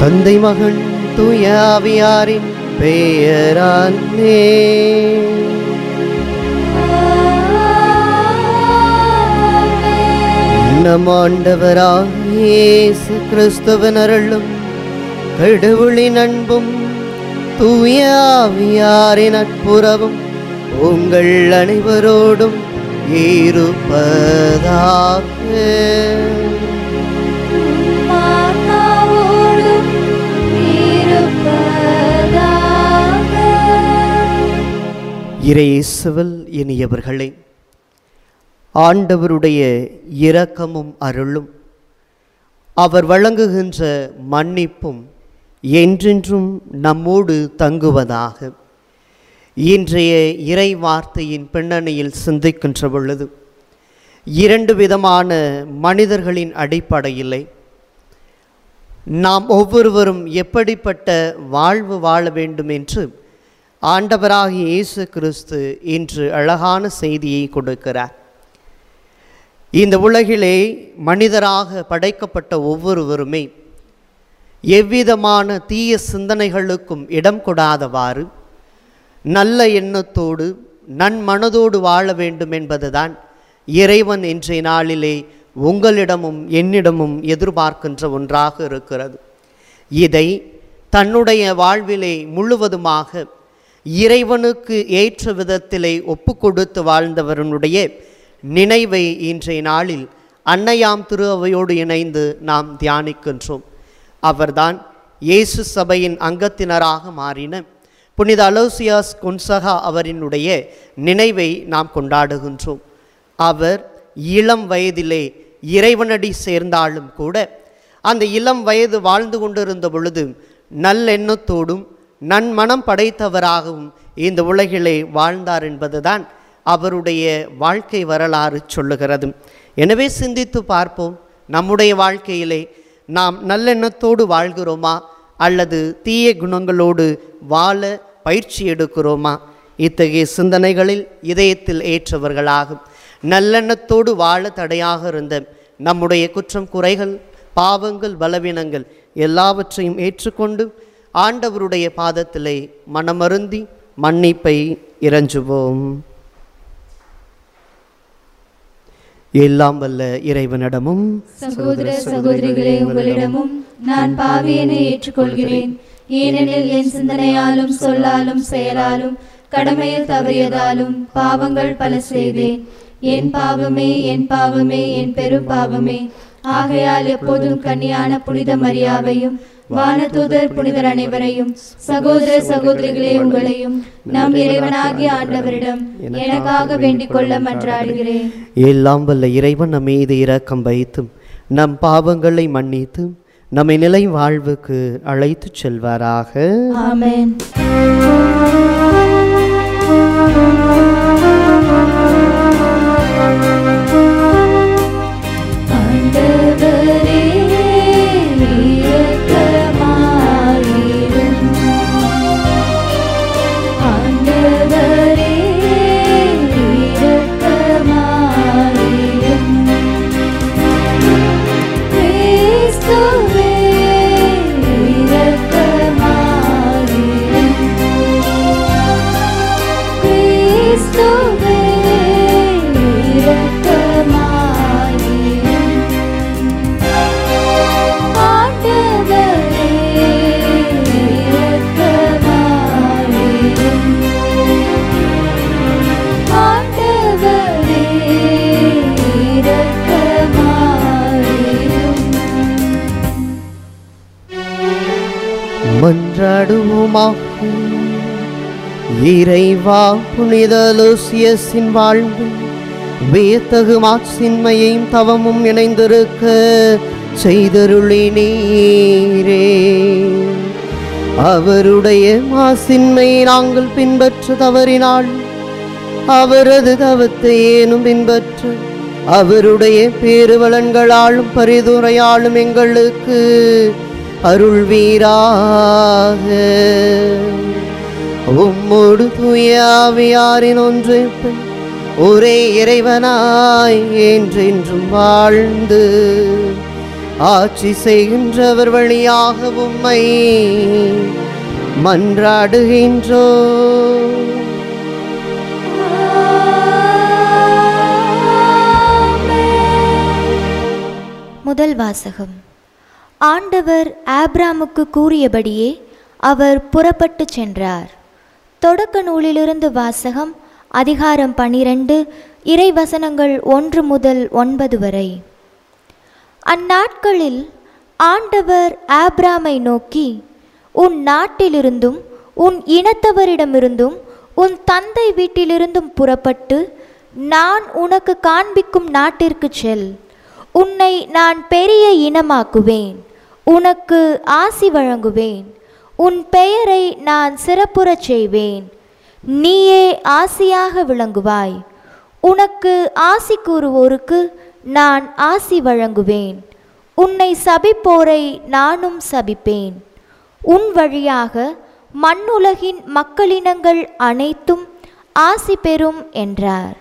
தந்தை மகன் தூயாவியாரின் பெயராலே நம் ஆண்டவராக இயேசு கிறிஸ்துவின் அருளும் கடவுளின் அன்பும் தூயாவியாரின் நட்புறவும் உங்கள் அனைவரோடும் இருப்பதாக ஆன்மாவோடும் இருப்பதாக இறையேசுவில் இனியவர்களே ஆண்டவருடைய இரக்கமும் அருளும் அவர் வழங்குகின்ற மன்னிப்பும் என்றென்றும் நம்மோடு தங்குவதாக இன்றைய இறை வார்த்தையின் பின்னணியில் சிந்திக்கின்ற பொழுது இரண்டு விதமான மனிதர்களின் அடிப்படையிலே நாம் ஒவ்வொருவரும் எப்படிப்பட்ட வாழ்வு வாழ வேண்டும் என்று ஆண்டவராகிய இயேசு கிறிஸ்து இன்று அழகான செய்தியை கொடுக்கிறார் இந்த உலகிலே மனிதராக படைக்கப்பட்ட ஒவ்வொருவருமே எவ்விதமான தீய சிந்தனைகளுக்கும் இடம் கொடாதவாறு நல்ல எண்ணத்தோடு நன்மனதோடு வாழ வேண்டும் என்பதுதான் இறைவன் இன்றைய நாளிலே உங்களிடமும் என்னிடமும் எதிர்பார்க்கின்ற ஒன்றாக இருக்கிறது இதை தன்னுடைய வாழ்விலே முழுவதுமாக இறைவனுக்கு ஏற்ற விதத்திலே ஒப்பு கொடுத்து வாழ்ந்தவருடைய நினைவை இன்றைய நாளில் அன்னையாம் திரு அவையோடு இணைந்து நாம் தியானிக்கின்றோம் அவர்தான் இயேசு சபையின் அங்கத்தினராக மாறின புனித அலோசியாஸ் கொன்சகா அவரினுடைய நினைவை நாம் கொண்டாடுகின்றோம் அவர் இளம் வயதிலே இறைவனடி சேர்ந்தாலும் கூட அந்த இளம் வயது வாழ்ந்து கொண்டிருந்த பொழுது நல்லெண்ணத்தோடும் நன்மனம் படைத்தவராகவும் இந்த உலகிலே வாழ்ந்தார் என்பதுதான் அவருடைய வாழ்க்கை வரலாறு சொல்லுகிறது எனவே சிந்தித்து பார்ப்போம் நம்முடைய வாழ்க்கையிலே நாம் நல்லெண்ணத்தோடு வாழ்கிறோமா அல்லது தீய குணங்களோடு வாழ பயிற்சி எடுக்கிறோமா இத்தகைய சிந்தனைகளில் இதயத்தில் ஏற்றவர்களாகும் நல்லெண்ணத்தோடு வாழ தடையாக இருந்த நம்முடைய குற்றம் குறைகள் பாவங்கள் பலவீனங்கள் எல்லாவற்றையும் ஏற்றுக்கொண்டு ஆண்டவருடைய பாதத்திலே மனமருந்தி மன்னிப்பை இறஞ்சுவோம் எல்லாம் வல்ல இறைவனிடமும் சகோதர சகோதரிகளே உங்களிடமும் நான் பாவியனை ஏற்றுக்கொள்கிறேன் ஏனெனில் என் சிந்தனையாலும் சொல்லாலும் செயலாலும் கடமையில் தவறியதாலும் பாவங்கள் பல செய்தேன் என் பாவமே என் பாவமே என் பெரும் பாவமே ஆகையால் எப்போதும் கன்னியான புனித மரியாவையும் வானதூதர் புனிதர் அனைவரையும் சகோதர சகோதரிகளே உங்களையும் நம் இறைவனாகிய ஆண்டவரிடம் எனக்காக வேண்டிக் கொள்ள மன்றாடுகிறேன் எல்லாம் வல்ல இறைவன் நம் மீது இரக்கம் வைத்தும் நம் பாவங்களை மன்னித்து நம்மை நிலை வாழ்வுக்கு அழைத்துச் செல்வாராக ஆமென் ஆண்டவரே இரக்கமாயிரும் ஆண்டவரே இரக்கமாயிரும் கிறிஸ்துவே இரக்கமாயிரும் கிறிஸ்துவே இரக்கமாயிரும் ஆண்டவரே இரக்கமாயிரும் ஆண்டவரே இரக்கமாயிரும் மன்றாடுவோமாக இறைவா புனித லூசியஸின் வாழ்வு வியத்தகு மாட்சின்மையையும் தவமும் இணைந்திருக்க செய்தருளி நீரே அவருடைய மாசின்மையை நாங்கள் பின்பற்ற தவறினால் அவரது தவத்தை ஏனும் பின்பற்ற அவருடைய பேருவலன்களாலும் பரிதுரையாலும் எங்களுக்கு அருள்வீராக உம்மோடு தூயாவியாரின் ஒன்று ஒரே இறைவனாய் என்றென்றும் வாழ்ந்து ஆட்சி செய்கின்றவர் வழியாக உம்மை மன்றாடுகின்றோ முதல் வாசகம் ஆண்டவர் ஆபிராமுக்கு கூறியபடியே அவர் புறப்பட்டுச் சென்றார் தொடக்க நூலிலிருந்து வாசகம் அதிகாரம் பனிரெண்டு இறைவசனங்கள் ஒன்று முதல் ஒன்பது வரை அந்நாட்களில் ஆண்டவர் ஆபிராமை நோக்கி உன் நாட்டிலிருந்தும் உன் இனத்தவரிடமிருந்தும் உன் தந்தை வீட்டிலிருந்தும் புறப்பட்டு நான் உனக்கு காண்பிக்கும் நாட்டிற்கு செல் உன்னை நான் பெரிய இனமாக்குவேன் உனக்கு ஆசி வழங்குவேன் உன் பெயரை நான் சிறப்புறச் செய்வேன் நீயே ஆசியாக விளங்குவாய் உனக்கு ஆசி கூறுவோருக்கு நான் ஆசி வழங்குவேன் உன்னை சபிப்போரை நானும் சபிப்பேன் உன் வழியாக மண்ணுலகின் மக்களினங்கள் அனைத்தும் ஆசி பெறும் என்றார்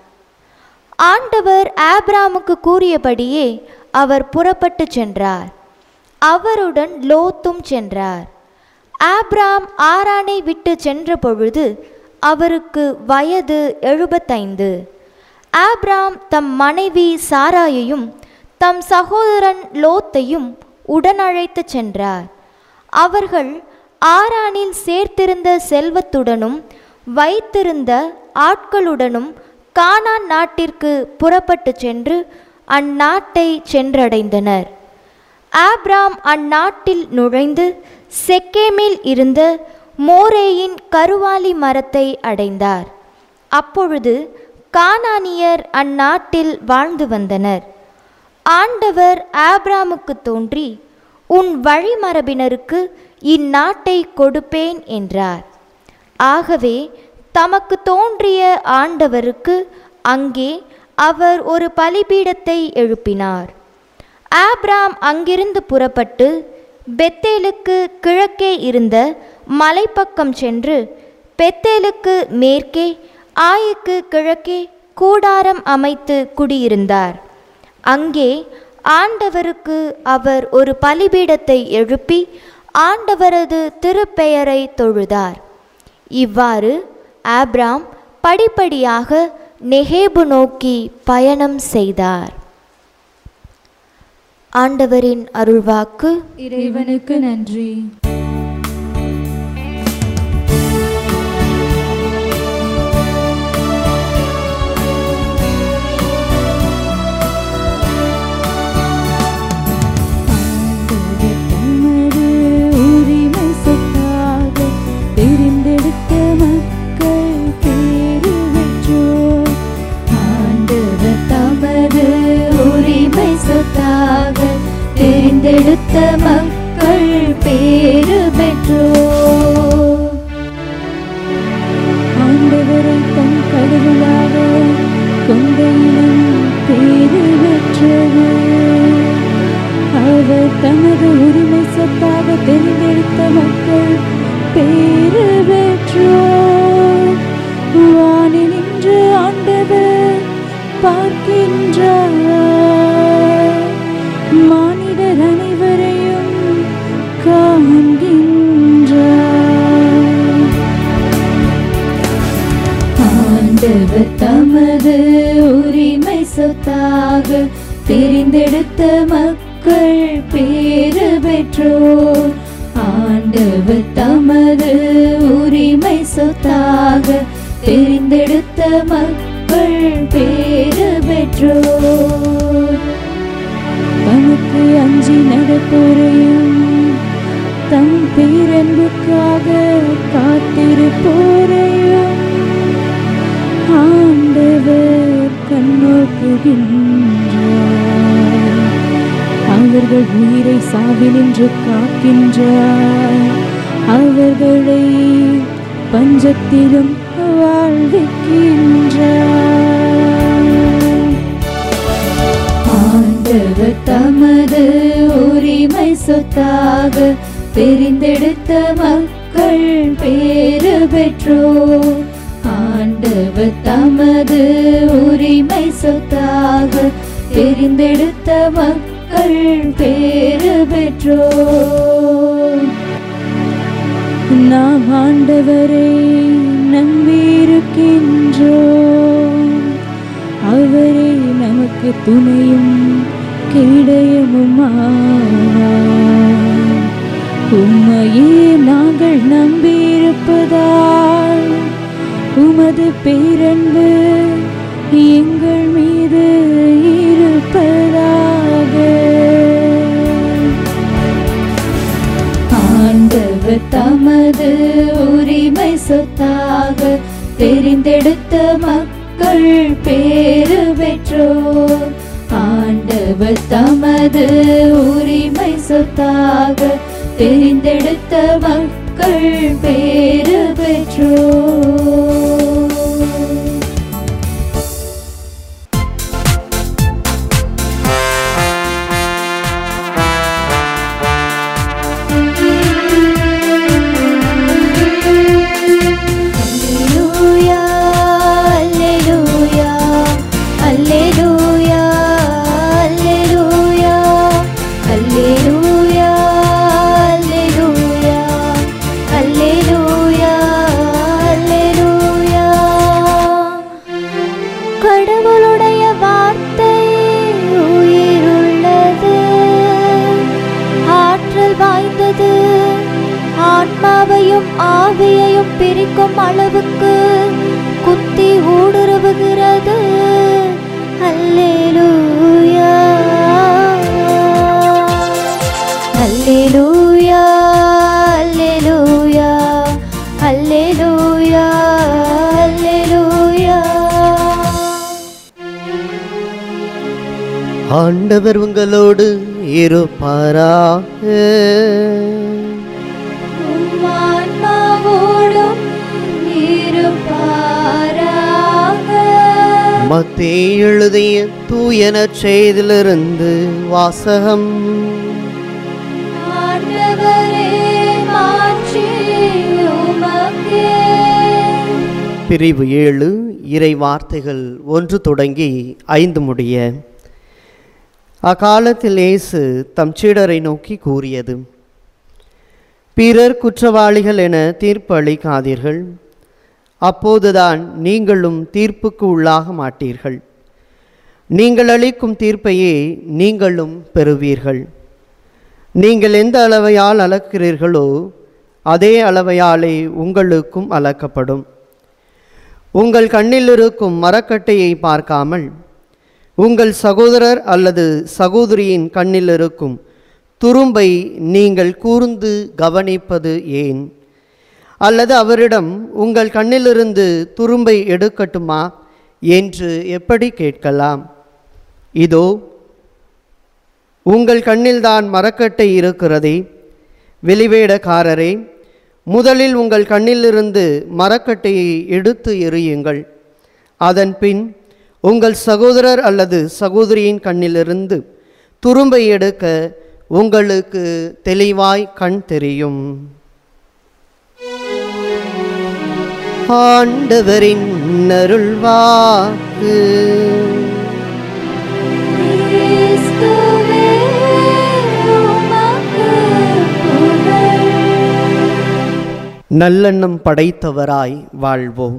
ஆண்டவர் ஆபிராமுக்கு கூறியபடியே அவர் புறப்பட்டுச் சென்றார் அவருடன் லோத்தும் சென்றார் ஆப்ராம் ஆரானை விட்டு சென்ற பொழுது அவருக்கு வயது எழுபத்தைந்து ஆப்ராம் தம் மனைவி சாராயையும் தம் சகோதரன் லோத்தையும் உடன் அழைத்துச் சென்றார் அவர்கள் ஆரானில் சேர்த்திருந்த செல்வத்துடனும் வைத்திருந்த ஆட்களுடனும் கானான் நாட்டிற்கு புறப்பட்டுச் சென்று அந்நாட்டை சென்றடைந்தனர் ஆப்ராம் அந்நாட்டில் நுழைந்து செக்கேமில் இருந்த மோரேயின் கருவாலி மரத்தை அடைந்தார் அப்பொழுது கானானியர் அந்நாட்டில் வாழ்ந்து வந்தனர் ஆண்டவர் ஆப்ராமுக்கு தோன்றி உன் வழிமரபினருக்கு இந்நாட்டை கொடுப்பேன் என்றார் ஆகவே தமக்கு தோன்றிய ஆண்டவருக்கு அங்கே அவர் ஒரு பலிபீடத்தை எழுப்பினார் ஆப்ராம் அங்கிருந்து புறப்பட்டு பெத்தேலுக்கு கிழக்கே இருந்த மலைப்பக்கம் சென்று பெத்தேலுக்கு மேற்கே ஆயுக்கு கிழக்கே கூடாரம் அமைத்து குடியிருந்தார் அங்கே ஆண்டவருக்கு அவர் ஒரு பலிபீடத்தை எழுப்பி ஆண்டவரது திருப்பெயரை தொழுதார் இவ்வாறு ஆப்ராம் படிப்படியாக நெகேபு நோக்கி பயணம் செய்தார் ஆண்டவரின் அருள்வாக்கு இறைவனுக்கு நன்றி தமது உரிமை சொத்தாக தெரிந்தெடுத்த மக்கள் பேரு பெற்றோர் ஆண்டவர் தமது உரிமை சொத்தாக தெரிந்தெடுத்த மக்கள் பேறு பெற்றோர் ஆண்டவரை தம் கடவுளாக கொண்ட இனம் பேரு பெற்றது அவர் தமது உரிமை சொத்தாக தெரிந்தெடுத்த மக்கள் பேரு பெற்றோர் வானில் நின்று ஆண்டவர் பார்க்கின்றார் மானிடர் அனைவரையும் காண்கின்றார் ஆண்டவர் தமது உரிமை சொத்தாக தெரிந்தெடுத்த மக்கள் பேறு பெற்றோர் ஆண்டவர் தமது உரிமை சொத்தாக தெரிந்தெடுத்த மக்கள் பேறு பெற்றோர் தமக்கு அஞ்சி நடப்போரையும் தம் பேரன்புக்காக காத்திருப்போரையும் ஆண்டவர் கண்ணோக்குகின்றார் அவர்கள் உயிரை சாவினின்று காக்கின்றார் அவர்களை பஞ்சத்திலும் வாழ்விக்கின்றார் ஆண்டவர் தமது உரிமை சொத்தாக தெரிந்தெடுத்த மக்கள் பேறு பெற்றோர் ஆண்டவர் தமது உரிமை சொத்தாக தெரிந்தெடுத்த மக்கள் மக்கள் பேறு பெற்றோர் நாம் ஆண்டவரை நம்பியிருக்கின்றோம் அவரே நமக்கு துணையும் கிடையமும் உம்மையே நாங்கள் நம்பியிருப்பதால் உமது பேரன்பு எங்கள் மீது இருப்பதாக ஆண்டவர் தமது உரிமை சொத்தாக தெரிந்தெடுத்த மக்கள் பேறு பெற்றோர் ஆண்டவர் தமது உரிமை சொத்தாக தெரிந்தெடுத்த மக்கள் பேறு பெற்றோர் அல்லேலூயா அல்லேலூயா அல்லேலூயா அல்லேலூயா அல்லேலூயா அல்லேலூயா அல்லேலூயா அல்லேலூயா கடவுளுடைய வார்த்தை உயிருள்ளது ஆற்றல் வாய்ந்தது ஆன்மாவையும் ஆவியையும் பிரிக்கும் அளவுக்கு குத்தி ஊடுருவுகிறது அல்லேலூயா அல்லேலூயா அல்லேலூயா அல்லேலூயா அல்லேலூயா ஆண்டவர் உங்களோடு இருப்பாராக ஆன்மாவோடும் இருப்பாராக மத்தேயு எழுதிய தூயன செய்திலிருந்து வாசகம் ஆண்டவரே மாற்றி உமக்கே பிரிவு ஏழு இறை வார்த்தைகள் ஒன்று தொடங்கி ஐந்து முடிய அக்காலத்தில் இயேசு தம் சீடரை நோக்கி கூறியது பிறர் குற்றவாளிகள் என தீர்ப்பு அளிக்காதீர்கள் அப்போதுதான் நீங்களும் தீர்ப்புக்கு உள்ளாக மாட்டீர்கள் நீங்கள் அளிக்கும் தீர்ப்பையே நீங்களும் பெறுவீர்கள் நீங்கள் எந்த அளவையால் அளக்கிறீர்களோ அதே அளவையாலே உங்களுக்கும் அளக்கப்படும் உங்கள் கண்ணில் இருக்கும் மரக்கட்டையை பார்க்காமல் உங்கள் சகோதரர் அல்லது சகோதரியின் கண்ணில் இருக்கும் துரும்பை நீங்கள் கூர்ந்து கவனிப்பது ஏன் அல்லது அவரிடம் உங்கள் கண்ணிலிருந்து துரும்பை எடுக்கட்டுமா என்று எப்படி கேட்கலாம் இதோ உங்கள் கண்ணில்தான் மரக்கட்டை இருக்கிறதே வெளிவேடக்காரரே முதலில் உங்கள் கண்ணிலிருந்து மரக்கட்டையை எடுத்து எறியுங்கள் அதன் பின் உங்கள் சகோதரர் அல்லது சகோதரியின் கண்ணிலிருந்து துரும்பை எடுக்க உங்களுக்கு தெளிவாய் கண் தெரியும் ஆண்டவரின் அருள்வாக்கு கிறிஸ்துவே உமக்கு புகழ் நல்லெண்ணம் படைத்தவராய் வாழ்வோம்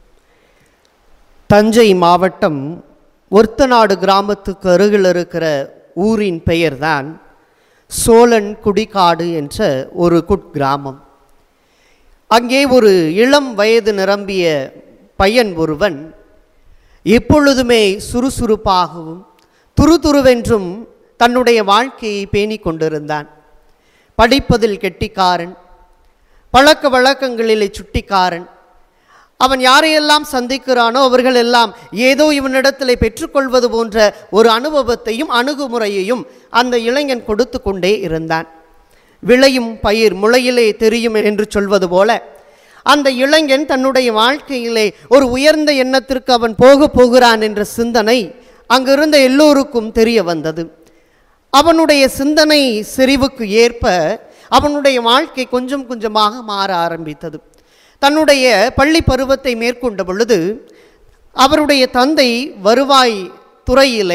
தஞ்சை மாவட்டம் ஒர்த்தநாடு கிராமத்துக்கு அருகில் இருக்கிற ஊரின் பெயர்தான் சோழன் குடிகாடு என்ற ஒரு குட்கிராமம் அங்கே ஒரு இளம் வயது நிரம்பிய பையன் ஒருவன் எப்பொழுதுமே சுறுசுறுப்பாகவும் துருதுருவென்றும் தன்னுடைய வாழ்க்கையை பேணிக் கொண்டிருந்தான் படிப்பதில் கெட்டிக்காரன் பழக்க வழக்கங்களிலே சுட்டிக்காரன் அவன் யாரையெல்லாம் சந்திக்கிறானோ அவர்கள் எல்லாம் ஏதோ இவனிடத்தில் பெற்றுக்கொள்வது போன்ற ஒரு அனுபவத்தையும் அணுகுமுறையையும் அந்த இளைஞன் கொடுத்து கொண்டே இருந்தான் விளையும் பயிர் முளையிலே தெரியும் என்று சொல்வது போல அந்த இளைஞன் தன்னுடைய வாழ்க்கையிலே ஒரு உயர்ந்த எண்ணத்திற்கு அவன் போக போகிறான் என்ற சிந்தனை அங்கிருந்த எல்லோருக்கும் தெரிய வந்தது அவனுடைய சிந்தனை செறிவுக்கு ஏற்ப அவனுடைய வாழ்க்கை கொஞ்சம் கொஞ்சமாக மாற ஆரம்பித்தது தன்னுடைய பள்ளி பருவத்தை மேற்கொண்ட பொழுது அவருடைய தந்தை வருவாய் துறையிலே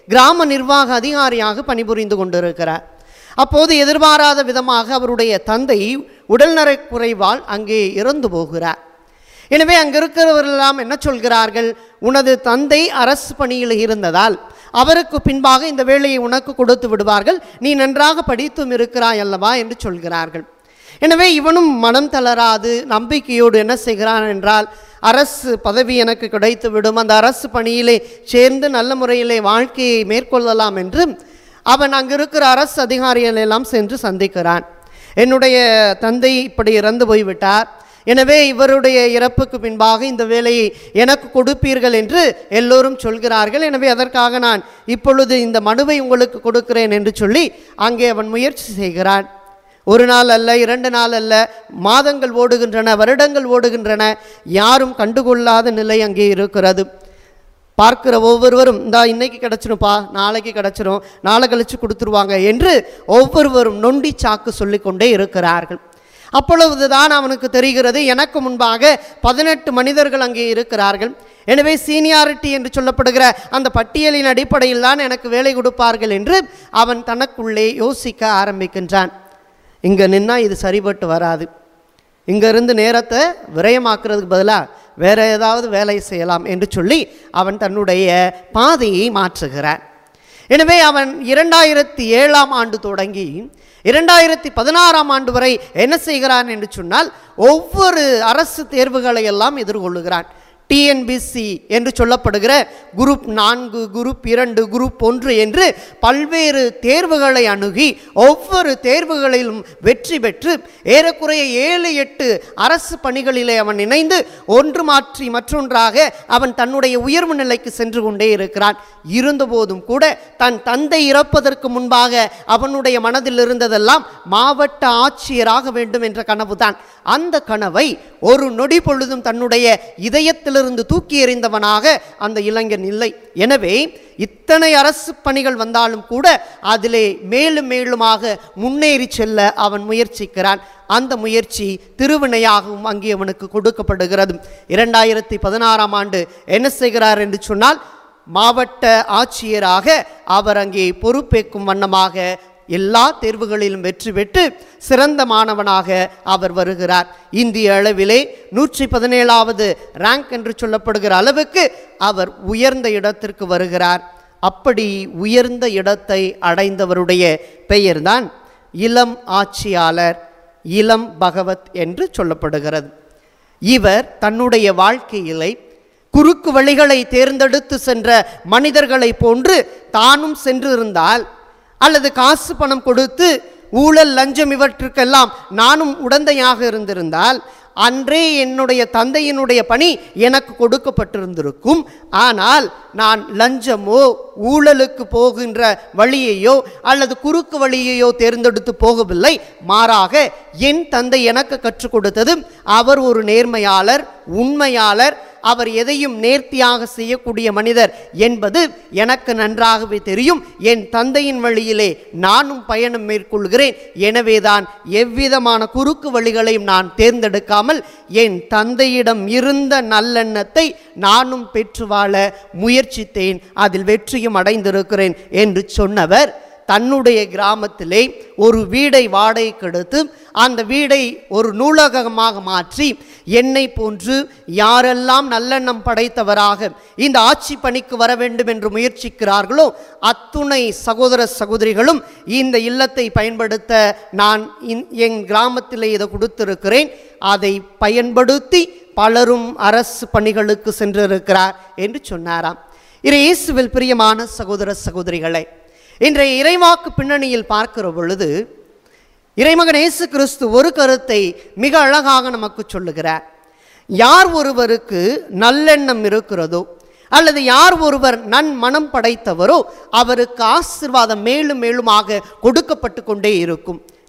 கிராம நிர்வாக அதிகாரியாக பணிபுரிந்து கொண்டிருக்கிறார் அப்போது எதிர்பாராத விதமாக அவருடைய தந்தை உடல்நலக் குறைவால் அங்கே இறந்து போகிறார் எனவே அங்கே இருக்கிறவர்களெல்லாம் என்ன சொல்கிறார்கள் உனது தந்தை அரசு பணியில் இருந்ததால் அவருக்கு பின்பாக இந்த வேலையை உனக்கு கொடுத்து விடுவார்கள் நீ நன்றாக படித்தும் இருக்கிறாய் அல்லவா என்று சொல்கிறார்கள் எனவே இவனும் மனம் தளராது நம்பிக்கையோடு என்ன செய்கிறான் என்றால் அரசு பதவி எனக்கு கிடைத்து விடும் அந்த அரசு பணியிலே சேர்ந்து நல்ல முறையிலே வாழ்க்கையை மேற்கொள்ளலாம் என்று அவன் அங்கு இருக்கிற அரசு அதிகாரிகள் எல்லாம் சென்று சந்திக்கிறான் என்னுடைய தந்தை இப்படி இறந்து போய்விட்டார் எனவே இவருடைய இறப்புக்கு பின்பாக இந்த வேலையை எனக்கு கொடுப்பீர்கள் என்று எல்லோரும் சொல்கிறார்கள் எனவே அதற்காக நான் இப்பொழுது இந்த மனுவை உங்களுக்கு கொடுக்கிறேன் என்று சொல்லி அங்கே அவன் முயற்சி செய்கிறான் ஒரு நாள் அல்ல இரண்டு நாள் அல்ல மாதங்கள் ஓடுகின்றன வருடங்கள் ஓடுகின்றன யாரும் கண்டுகொள்ளாத நிலை அங்கே இருக்கிறது பார்க்கிற ஒவ்வொருவரும் இந்தா இன்னைக்கு கிடச்சிரும்ப்பா நாளைக்கு கிடச்சிரும் நாளை கழிச்சு கொடுத்துருவாங்க என்று ஒவ்வொருவரும் நொண்டி சாக்கு சொல்லிக்கொண்டே இருக்கிறார்கள் அப்பொழுதுதான் அவனுக்கு தெரிகிறது எனக்கு முன்பாக பதினெட்டு மனிதர்கள் அங்கே இருக்கிறார்கள் எனவே சீனியாரிட்டி என்று சொல்லப்படுகிற அந்த பட்டியலின் அடிப்படையில் தான் எனக்கு வேலை கொடுப்பார்கள் என்று அவன் தனக்குள்ளே யோசிக்க ஆரம்பிக்கின்றான் இங்கே நின்னா இது சரிபட்டு வராது இங்கிருந்து நேரத்தை விரயமாக்குறதுக்கு பதிலாக வேற ஏதாவது வேலை செய்யலாம் என்று சொல்லி அவன் தன்னுடைய பாதையை மாற்றுகிறான் எனவே அவன் இரண்டாயிரத்தி ஏழாம் ஆண்டு தொடங்கி இரண்டாயிரத்தி பதினாறாம் ஆண்டு வரை என்ன செய்கிறான் என்று சொன்னால் ஒவ்வொரு அரசு தேர்வுகளை எல்லாம் எதிர்கொள்ளுகிறான் டிஎன்பிசி என்று சொல்லப்படுகிற குரூப் நான்கு குரூப் இரண்டு குரூப் ஒன்று என்று பல்வேறு தேர்வுகளை அணுகி ஒவ்வொரு தேர்வுகளிலும் வெற்றி பெற்று ஏறக்குறைய ஏழு எட்டு அரசு பணிகளிலே அவன் இணைந்து ஒன்று மாற்றி மற்றொன்றாக அவன் தன்னுடைய உயர்வு நிலைக்கு சென்று கொண்டே இருக்கிறான் இருந்தபோதும் கூட தன் தந்தை இறப்பதற்கு முன்பாக அவனுடைய மனதில் இருந்ததெல்லாம் மாவட்ட ஆட்சியராக வேண்டும் என்ற கனவுதான் அந்த கனவை ஒரு நொடி பொழுதும் தன்னுடைய இதயத்திலிருந்து தூக்கி எறிந்தவனாக அந்த இளைஞன் இல்லை எனவே இத்தனை அரசு பணிகள் வந்தாலும் கூட அதிலே மேலும் மேலுமாக முன்னேறி செல்ல அவன் முயற்சிக்கிறான் அந்த முயற்சி திருவினையாகவும் அங்கே அவனுக்கு கொடுக்கப்படுகிறது இரண்டாயிரத்தி பதினாறாம் ஆண்டு என்ன செய்கிறார் என்று சொன்னால் மாவட்ட ஆட்சியராக அவர் அங்கே பொறுப்பேற்கும் வண்ணமாக எல்லா தேர்வுகளிலும் வெற்றி பெற்று சிறந்த மாணவனாக அவர் வருகிறார் இந்திய அளவிலே நூற்றி பதினேழாவது ரேங்க் என்று சொல்லப்படுகிற அளவுக்கு அவர் உயர்ந்த இடத்திற்கு வருகிறார் அப்படி உயர்ந்த இடத்தை அடைந்தவருடைய பெயர்தான் இளம் ஆட்சியாளர் இளம் பகவத் என்று சொல்லப்படுகிறது இவர் தன்னுடைய வாழ்க்கையிலே குறுக்கு வழிகளை தேர்ந்தெடுத்து சென்ற மனிதர்களை போன்று தானும் சென்றிருந்தால் அல்லது காசு பணம் கொடுத்து ஊழல் லஞ்சம் இவற்றுக்கெல்லாம் நானும் உடந்தையாக இருந்திருந்தால் அன்றே என்னுடைய தந்தையினுடைய பணி எனக்கு கொடுக்கப்பட்டிருந்திருக்கும் ஆனால் நான் லஞ்சமோ ஊழலுக்கு போகின்ற வழியையோ அல்லது குறுக்கு வழியையோ தேர்ந்தெடுத்து போகவில்லை மாறாக என் தந்தை எனக்கு கற்றுக் கொடுத்தது அவர் ஒரு நேர்மையாளர் உண்மையாளர் அவர் எதையும் நேர்த்தியாக செய்யக்கூடிய மனிதர் என்பது எனக்கு நன்றாகவே தெரியும் என் தந்தையின் வழியிலே நானும் பயணம் மேற்கொள்கிறேன் எனவேதான் எவ்விதமான குறுக்கு வழிகளையும் நான் தேர்ந்தெடுக்காமல் என் தந்தையிடம் இருந்த நல்லெண்ணத்தை நானும் பெற்று வாழ முயற்சித்தேன் அதில் வெற்றியும் அடைந்திருக்கிறேன் என்று சொன்னவர் தன்னுடைய கிராமத்திலே ஒரு வீடை வாடகைக்கு எடுத்து அந்த வீடை ஒரு நூலகமாக மாற்றி என்னை போன்று யாரெல்லாம் நல்லெண்ணம் படைத்தவராக இந்த ஆட்சி பணிக்கு வர வேண்டும் என்று முயற்சிக்கிறார்களோ அத்துணை சகோதர சகோதரிகளும் இந்த இல்லத்தை பயன்படுத்த நான் இந்- என் கிராமத்திலே இதை கொடுத்திருக்கிறேன் அதை பயன்படுத்தி பலரும் அரசு பணிகளுக்கு சென்றிருக்கிறார் என்று சொன்னாராம் இரு இயேசுவில் பிரியமான சகோதர சகோதரிகளை இன்றைய இறைவாக்கு பின்னணியில் பார்க்கிற பொழுது இறைமகன் இயேசு கிறிஸ்து ஒரு கருத்தை மிக அழகாக நமக்கு சொல்லுகிறார் யார் ஒருவருக்கு நல்லெண்ணம் இருக்கிறதோ அல்லது யார் ஒருவர் நன்மனம் படைத்தவரோ அவருக்கு ஆசிர்வாதம் மேலும் மேலுமாக கொடுக்கப்பட்டு கொண்டே இருக்கும்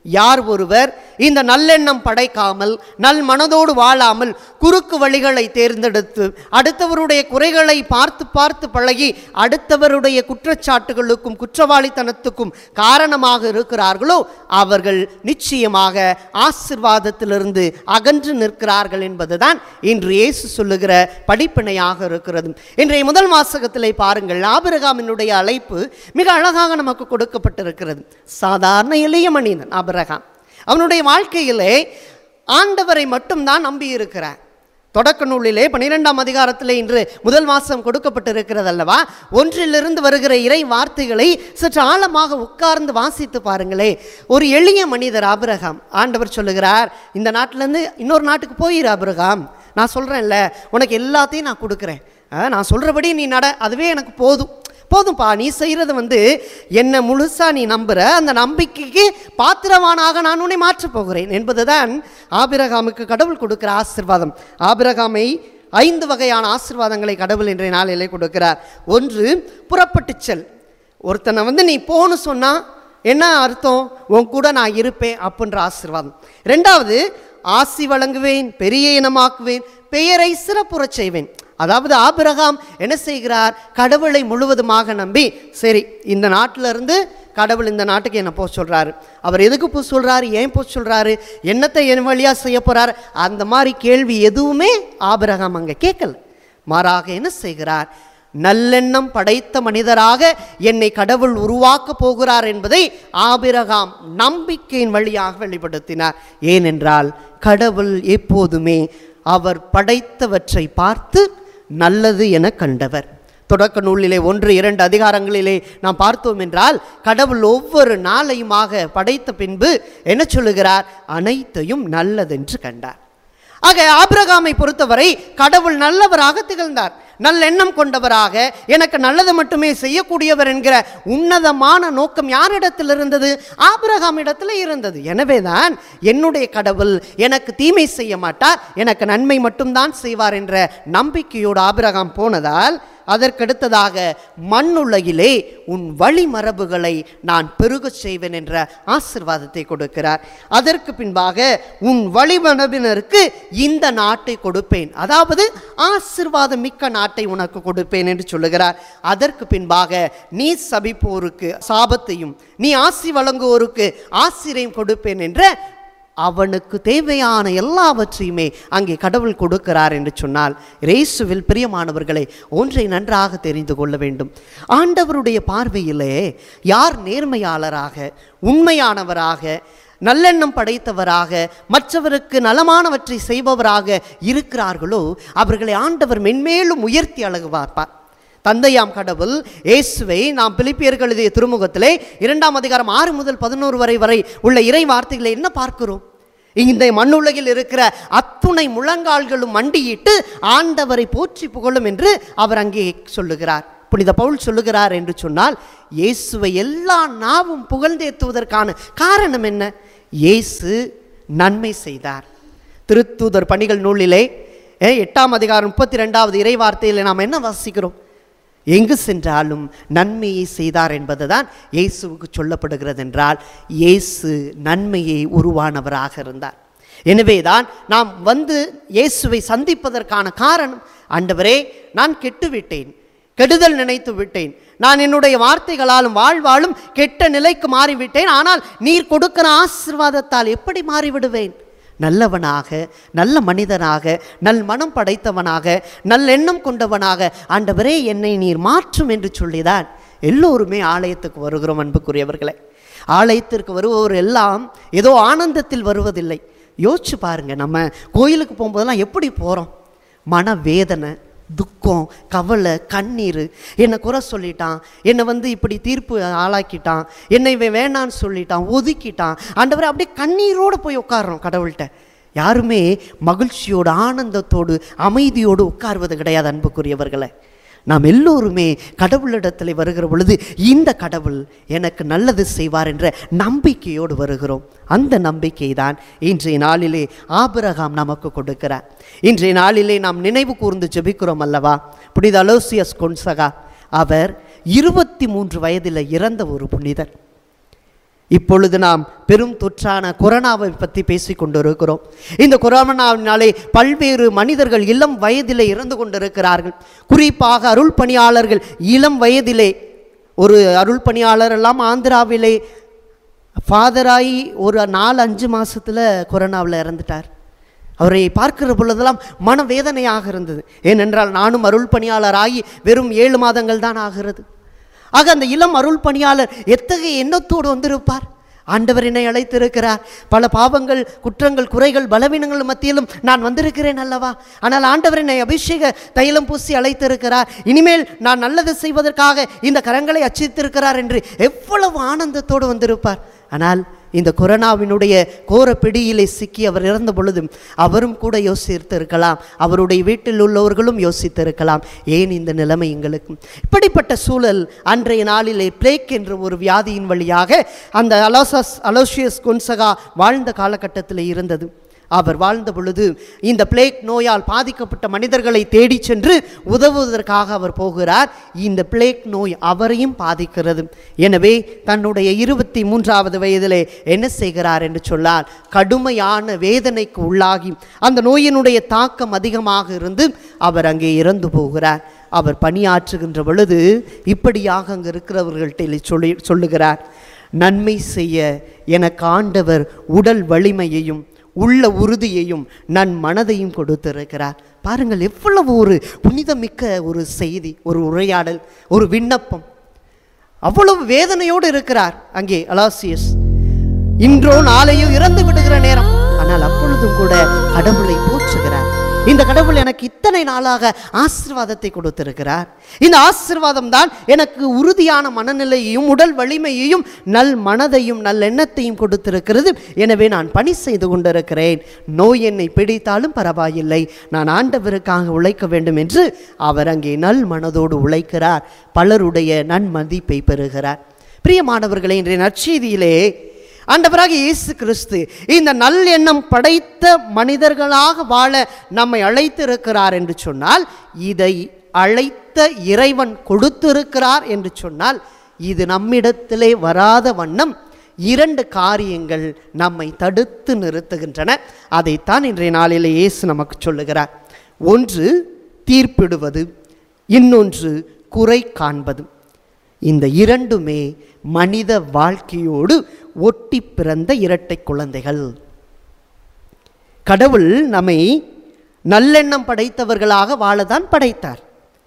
யார் ஒருவர் இந்த நல்லெண்ணம் படைக்காமல் நல் மனதோடு வாழாமல் குறுக்கு வழிகளை தேர்ந்தெடுத்து அடுத்தவருடைய குறைகளை பார்த்து பார்த்து பழகி அடுத்தவருடைய குற்றச்சாட்டுகளுக்கும் குற்றவாளித்தனத்துக்கும் காரணமாக இருக்கிறார்களோ அவர்கள் நிச்சயமாக ஆசிர்வாதத்திலிருந்து அகன்று நிற்கிறார்கள் என்பதுதான் இன்று இயேசு சொல்லுகிற படிப்பினையாக இருக்கிறது இன்றைய முதல் வாசகத்திலே பாருங்கள் ஆபிரகாமினுடைய அழைப்பு மிக அழகாக நமக்கு கொடுக்கப்பட்டிருக்கிறது சாதாரண எளிய மனிதன் ஆபிரகாம் அவனுடைய வாழ்க்கையிலே ஆண்டவரை மட்டும்தான் நம்பி இருக்கிறார் தொடக்க நூலிலே பன்னிரெண்டாம் அதிகாரத்திலே இன்று முதல் மாதம் கொடுக்கப்பட்டிருக்கிறது அல்லவா ஒன்றிலிருந்து வருகிற இறை வார்த்தைகளை சற்று ஆழமாக உட்கார்ந்து வாசித்து பாருங்களே ஒரு எளிய மனிதர் ஆபிரகாம் ஆண்டவர் சொல்லுகிறார் இந்த நாட்டிலேருந்து இன்னொரு நாட்டுக்கு போயிரு ஆபிரகாம் நான் சொல்கிறேன்ல உனக்கு எல்லாத்தையும் நான் கொடுக்குறேன் ஆ, நான் சொல்கிறபடி நீ நட அதுவே எனக்கு போதும் போதும்ப்பா நீ செய்கிறது வந்து என்னை முழுசாக நீ நம்புற அந்த நம்பிக்கைக்கு பாத்திரவானாக நான் உன்னை மாற்றப் போகிறேன் என்பதுதான் ஆபிரகாமுக்கு கடவுள் கொடுக்கிற ஆசிர்வாதம் ஆபிரகாமை ஐந்து வகையான ஆசிர்வாதங்களை கடவுள் இன்றைய நாளிலே கொடுக்கிறார் ஒன்று புறப்பட்டுச் செல் ஒருத்தனை வந்து நீ போன்னு சொன்னா என்ன அர்த்தம் உன் கூட நான் இருப்பேன் அப்படின்ற ஆசிர்வாதம் ரெண்டாவது ஆசி வழங்குவேன் பெரிய இனமாக்குவேன் பெயரை சிறப்புறச் செய்வேன் அதாவது ஆபிரகாம் என்ன செய்கிறார் கடவுளை முழுவதுமாக நம்பி சரி இந்த நாட்டில இருந்து கடவுள் இந்த நாட்டுக்கு என்ன போக சொல்றாரு அவர் எதுக்கு போக சொல்றாரு ஏன் போக சொல்றாரு என்னத்தை என் வழியா செய்ய போறார் அந்த மாதிரி கேள்வி எதுவுமே ஆபிரகாம் அங்க கேட்கல மாறாக என்ன செய்கிறார் நல்லெண்ணம் படைத்த மனிதராக என்னை கடவுள் உருவாக்கப் போகிறார் என்பதை ஆபிரகாம் நம்பிக்கையின் வழியாக வெளிப்படுத்தினார் ஏனென்றால் கடவுள் எப்போதுமே அவர் படைத்தவற்றை பார்த்து நல்லது என கண்டவர் தொடக்க நூலிலே ஒன்று இரண்டு அதிகாரங்களிலே நாம் பார்த்தோம் என்றால் கடவுள் ஒவ்வொரு நாளையுமாக படைத்த பின்பு என்ன சொல்லுகிறார் அனைத்தையும் நல்லதென்று கண்டார் ஆக ஆபிரகாமை பொறுத்தவரை கடவுள் நல்லவராக திகழ்ந்தார் நல்லெண்ணம் கொண்டவராக எனக்கு நல்லது மட்டுமே செய்யக்கூடியவர் என்கிற உன்னதமான நோக்கம் யாரிடத்தில் இருந்தது ஆபிரகாம் இடத்துல இருந்தது எனவேதான் என்னுடைய கடவுள் எனக்கு தீமை செய்ய மாட்டார் எனக்கு நன்மை மட்டும்தான் செய்வார் என்ற நம்பிக்கையோடு ஆபிரகாம் போனதால் அதற்கடுத்ததாக மண்ணுலகிலே உன் வழிமரபுகளை நான் பெருகச் செய்வேன் என்ற ஆசிர்வாதத்தை கொடுக்கிறார் அதற்கு பின்பாக உன் வழிமரபினருக்கு இந்த நாட்டை கொடுப்பேன் அதாவது ஆசிர்வாதம் மிக்க நாட்டை உனக்கு கொடுப்பேன் என்று சொல்லுகிறார் அதற்கு பின்பாக நீ சபிப்போருக்கு சாபத்தையும் நீ ஆசி வழங்குவோருக்கு ஆசிரியம் கொடுப்பேன் என்ற அவனுக்கு தேவையான எல்லாவற்றையுமே அங்கே கடவுள் கொடுக்கிறார் என்று சொன்னால் இயேசுவில் பிரியமானவர்களை ஒன்றை நன்றாக தெரிந்து கொள்ள வேண்டும் ஆண்டவருடைய பார்வையிலே யார் நேர்மையாளராக உண்மையானவராக நல்லெண்ணம் படைத்தவராக மற்றவருக்கு நலமானவற்றை செய்பவராக இருக்கிறார்களோ அவர்களை ஆண்டவர் மென்மேலும் உயர்த்தி அழகு பார்ப்பார் தந்தையாம் கடவுள் இயேசுவை நாம் பிலிப்பியர்கள் எழுதிய திருமுகத்திலே இரண்டாம் அதிகாரம் ஆறு முதல் பதினோரு வரை வரை உள்ள இறை வார்த்தைகளை என்ன பார்க்கிறோம் இந்த மண்ணுலகில் இருக்கிற அத்துணை முழங்கால்களும் மண்டியிட்டு ஆண்டவரை போற்றி புகழும் என்று அவர் அங்கே சொல்லுகிறார் புனித பவுல் சொல்லுகிறார் என்று சொன்னால் இயேசுவை எல்லா நாவும் புகழ்ந்தேத்துவதற்கான காரணம் என்ன இயேசு நன்மை செய்தார் திருத்தூதர் பணிகள் நூலிலே ஏ, எட்டாம் அதிகாரம் முப்பத்தி ரெண்டாவது இறை வார்த்தையில் நாம் என்ன வாசிக்கிறோம் எங்கு சென்றாலும் நன்மையை செய்தார் என்பதுதான் இயேசுவுக்கு சொல்லப்படுகிறது என்றால் இயேசு நன்மையை உருவானவராக இருந்தார் எனவேதான் நாம் வந்து இயேசுவை சந்திப்பதற்கான காரணம் ஆண்டவரே நான் கெட்டுவிட்டேன் கெடுதல் நினைத்து விட்டேன் நான் என்னுடைய வார்த்தைகளாலும் வாழ்வாலும் கெட்ட நிலைக்கு மாறிவிட்டேன் ஆனால் நீர் கொடுக்கிற ஆசிர்வாதத்தால் எப்படி மாறிவிடுவேன் நல்லவனாக நல்ல மனிதனாக நல் மனம் படைத்தவனாக நல்லெண்ணம் கொண்டவனாக ஆண்டவரே என்னை நீர் மாற்றும் என்று சொல்லிதான் எல்லோருமே ஆலயத்துக்கு வருகிறோம் அன்புக்குரியவர்களே ஆலயத்திற்கு வருபவர் எல்லாம் ஏதோ ஆனந்தத்தில் வருவதில்லை யோசிச்சு பாருங்க நம்ம கோயிலுக்கு போகும்போதெல்லாம் எப்படி போகிறோம் மனவேதனை துக்கம் கவலை கண்ணீர் என்னை குறை சொல்லிட்டான் என்னை வந்து இப்படி தீர்ப்பு ஆளாக்கிட்டான் என்னை இவன் வேணான்னு சொல்லிட்டான் ஒதுக்கிட்டான் ஆண்டவரே அப்படியே கண்ணீரோடு போய் உட்கார்றோம் கடவுள்கிட்ட யாருமே மகிழ்ச்சியோடு ஆனந்தத்தோடு அமைதியோடு உட்கார்வது கிடையாது அன்புக்குரியவர்களை நாம் எல்லோருமே கடவுளிடத்தில் வருகிற பொழுது இந்த கடவுள் எனக்கு நல்லது செய்வார் என்ற நம்பிக்கையோடு வருகிறோம் அந்த நம்பிக்கை தான் இன்றைய நாளிலே ஆபிரகாம் நமக்கு கொடுக்கிறார் இன்றைய நாளிலே நாம் நினைவு கூர்ந்து ஜெபிக்கிறோம் அல்லவா புனித அலோசியஸ் கொன்சகா அவர் இருபத்தி மூன்று வயதில் இறந்த ஒரு புனிதர் இப்பொழுது நாம் பெரும் தொற்றான கொரோனாவை பற்றி பேசிக் கொண்டிருக்கிறோம் இந்த கொரோனாவினாலே பல்வேறு மனிதர்கள் இளம் வயதிலே இறந்து கொண்டிருக்கிறார்கள் குறிப்பாக அருள் பணியாளர்கள் இளம் வயதிலே ஒரு அருள் பணியாளர் எல்லாம் ஆந்திராவிலே ஃபாதராகி ஒரு நாலு அஞ்சு மாசத்துல கொரோனாவில் இறந்துட்டார் அவரை பார்க்கிற பொழுதெல்லாம் மனவேதனையாக இருந்தது ஏனென்றால் நானும் அருள் பணியாளராகி வெறும் ஏழு மாதங்கள் தான் ஆகிறது ஆக அந்த இளம் அருள் பணியாளர் எத்தகைய எண்ணத்தோடு வந்திருப்பார் ஆண்டவர் என்னை அழைத்திருக்கிறார் பல பாவங்கள் குற்றங்கள் குறைகள் பலவீனங்கள் மத்தியிலும் நான் வந்திருக்கிறேன் அல்லவா ஆனால் ஆண்டவர் என்னை அபிஷேக தைலம் பூசி அழைத்திருக்கிறார் இனிமேல் நான் நல்லது செய்வதற்காக இந்த கரங்களை அச்சித்திருக்கிறார் என்று எவ்வளவு ஆனந்தத்தோடு வந்திருப்பார் ஆனால் இந்த கொரோனாவினுடைய கோர பிடியிலே சிக்கி அவர் இறந்த பொழுதும் அவரும் கூட யோசித்திருக்கலாம் அவருடைய வீட்டில் உள்ளவர்களும் யோசித்திருக்கலாம் ஏன் இந்த நிலைமை எங்களுக்கு இப்படிப்பட்ட சூழல் அன்றைய நாளிலே பிளேக் என்ற ஒரு வியாதியின் வழியாக அந்த அலோசஸ் அலோசியஸ் கொன்சகா வாழ்ந்த காலகட்டத்தில் இருந்தது அவர் வாழ்ந்த பொழுது இந்த பிளேக் நோயால் பாதிக்கப்பட்ட மனிதர்களை தேடிச் சென்று உதவுவதற்காக அவர் போகிறார் இந்த பிளேக் நோய் அவரையும் பாதிக்கிறது எனவே தன்னுடைய இருபத்தி மூன்றாவது வயதிலே என்ன செய்கிறார் என்று சொல்லால் கடுமையான வேதனைக்கு உள்ளாகி அந்த நோயினுடைய தாக்கம் அதிகமாக இருந்து அவர் அங்கே இறந்து போகிறார் அவர் பணியாற்றுகின்ற பொழுது இப்படியாக அங்கே இருக்கிறவர்கள்ட்ட சொல்லி சொல்லுகிறார் நன்மை செய்ய எனக்கு ஆண்டவர் உடல் வலிமையையும் உள்ள உறுதியையும் நன் மனதையும் கொடுத்திருக்கிறார் பாருங்கள் எவ்வளவு ஒரு புனிதமிக்க ஒரு செய்தி ஒரு உரையாடல் ஒரு விண்ணப்பம் அவ்வளவு வேதனையோடு இருக்கிறார் அங்கே அலாசியஸ் இன்றோ நாளையோ இறந்து விடுகிற நேரம் ஆனால் அப்பொழுதும் கூட கடவுளை போற்றுகிறார் இந்த கடவுள் எனக்கு இத்தனை நாளாக ஆசீர்வாதத்தை கொடுத்திருக்கிறார் இந்த ஆசீர்வாதம் தான் எனக்கு உறுதியான மனநிலையையும் உடல் வலிமையையும் நல் மனதையும் நல் எண்ணத்தையும் கொடுத்திருக்கிறது எனவே நான் பணி செய்து கொண்டிருக்கிறேன் நோய் என்னை பிடித்தாலும் பரவாயில்லை நான் ஆண்டவருக்காக உழைக்க வேண்டும் என்று அவர் அங்கே நல் மனதோடு உழைக்கிறார் பலருடைய நன்மதிப்பை பெறுகிறார் பிரியமானவர்களே இன்றைய நற்செய்தியிலே ஆண்டவராக இயேசு கிறிஸ்து இந்த நல் எண்ணம் படைத்த மனிதர்களாக வாழ நம்மை அழைத்திருக்கிறார் என்று சொன்னால் இதை அழைத்த இறைவன் கொடுத்திருக்கிறார் என்று சொன்னால் இது நம்மிடத்திலே வராத வண்ணம் இரண்டு காரியங்கள் நம்மை தடுத்து நிறுத்துகின்றன அதைத்தான் இன்றைய நாளிலே இயேசு நமக்கு சொல்லுகிறார் ஒன்று தீர்ப்பிடுவது இன்னொன்று குறை காண்பது இந்த இரண்டுமே மனித வாழ்க்கையோடு ஒட்டி பிறந்த இரட்டை குழந்தைகள் கடவுள் நம்மை நல்லெண்ணம் படைத்தவர்களாக வாழதான் படைத்தார்